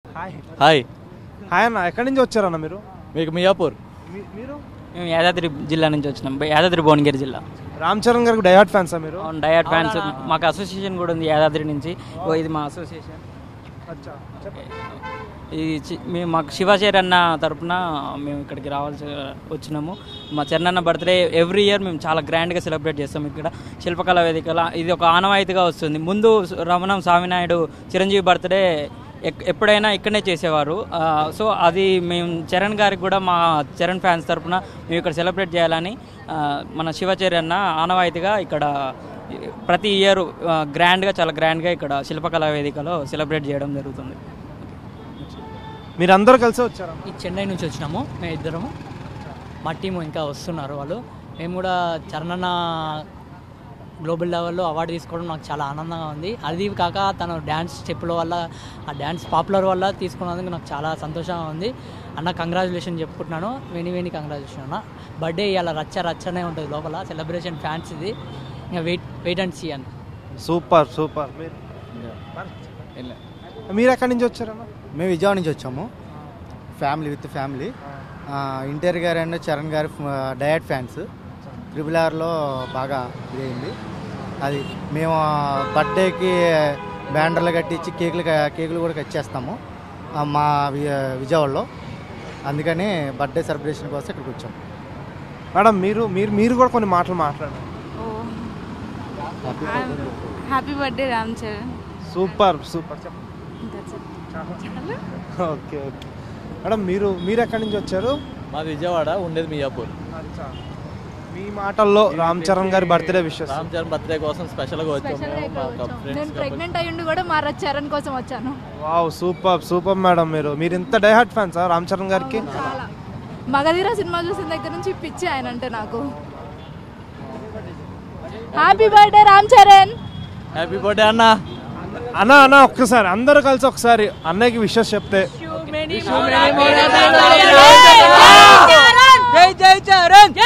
hi hi hi అన్న ఎక్కడి నుంచి వచ్చారన్న మీరు మీకు మియాపూర్ మీ- మీరు మేము యాదాద్రి జిల్లా నుంచి వచ్చినాం యాదాద్రి భువనగిరి జిల్లా రామ్ చరణ్ గారికి డయాట్ ఫ్యాన్సా మీరు అవును డయాట్ ఫ్యాన్స్ మాకు అసోసియేషన్ కూడా ఉంది యాదాద్రి నుంచి ఓ ఇది మా అసోసియేషన్ అచ్చా ఇది చి- మేము మాకు శివాచారి అన్న తరపున మేము ఇక్కడికి రావాల్సి వచ్చినాము మా చరణ్ బర్త్డే ఎవ్రీ ఇయర్ మేము చాలా గ్రాండ్గా సెలబ్రేట్ చేస్తాం ఇక్కడ శిల్పకళా వేదికల ఇది ఒక ఆనవాయితీగా వస్తుంది ముందు రమణం స్వామినాయుడు చిరంజీవి బర్త్డే ఎక్- ఎప్పుడైనా ఇక్కడనే చేసేవారు ఆ, సో అది మేము చరణ్ గారికి కూడా మా చరణ్ ఫ్యాన్స్ తరపున మేము ఇక్కడ సెలబ్రేట్ చేయాలని ఆ, మన శివాచారి అన్న ఆనవాయితీగా ఇక్కడ ప్రతి ఇయర్ గ్రాండ్గా చాలా గ్రాండ్గా ఇక్కడ శిల్పకళా వేదికలో సెలబ్రేట్ చేయడం జరుగుతుంది మీరు అందరూ కలిసి వచ్చారా ఈ చెన్నై నుంచి వచ్చినాము మేము ఇద్దరము మా టీం ఇంకా వస్తున్నారు వాళ్ళు మేము కూడా చరణన్న గ్లోబల్ లెవెల్లో అవార్డు తీసుకోవడం నాకు చాలా ఆనందంగా ఉంది అది కాక తన డ్యాన్స్ స్టెప్పుల వల్ల ఆ డ్యాన్స్ పాపులర్ వల్ల తీసుకున్నందుకు నాకు చాలా సంతోషంగా ఉంది అన్న కంగ్రాచులేషన్ చెప్పుకుంటున్నాను వెని వెని కంగ్రాచులేషన్ అన్న బర్త్డే ఇవాళ రచ్చ రచ్చనే ఉంటుంది లోపల సెలబ్రేషన్ ఫ్యాన్స్ ఇది ఇంకా వెయిట్ వెయిట్ అండ్ సీ అని సూపర్ సూపర్ మీరు మీరు ఎక్కడి నుంచి వచ్చారన్న మేము విజయవాడ నుంచి వచ్చాము ఫ్యామిలీ విత్ ఫ్యామిలీ ఇంటర్ గారు అండ్ చరణ్ గారు డయట్ ఫ్యాన్స్ ట్రిపుల్ ఆర్లో బాగా ఇదైంది అది మేము బర్త్డేకి బ్యానర్లు కట్టించి కేకులు క- కేకులు కూడా కట్ చేస్తాము ఆ, మా వి- విజయవాడలో అందుకని బర్త్డే సెలబ్రేషన్ కోసం ఇక్కడికి వచ్చాము మేడం మీరు మీరు మీరు కూడా కొన్ని మాటలు మాట్లాడండి happy birthday Ram Charan super super చెప్పండి ఓకే ఓకే మేడం మీరు మీరు ఎక్కడి నుంచి వచ్చారు మాది విజయవాడ ఉండేది మియాపూర్ మీ మాటల్లో రామ్ చరణ్ గారి birthday wishes Ram Charan birthday కోసం స్పెషల్గా వచ్చాము మా నేను ఫ్రెండ్స్ ప్రెగ్నెంట్ అయ్యుండి కూడా మా చరణ్ కోసం వచ్చాను వావ్ సూపర్ సూపర్ మేడం మీరు మీరు ఇంత డైహార్ట్ ఫ్యాన్సా రామ్ చరణ్ గారికి చాలా మగధీర సినిమా చూసిన దగ్గర నుంచి పిచ్చి ఆయన అంటే నాకు happy birthday Ram Charan happy birthday అన్న అన్న అన్న ఒక్కసారి అందరూ కలిసి ఒకసారి అన్నయ్యకి విషెస్ చెప్తే జై జై చరణ్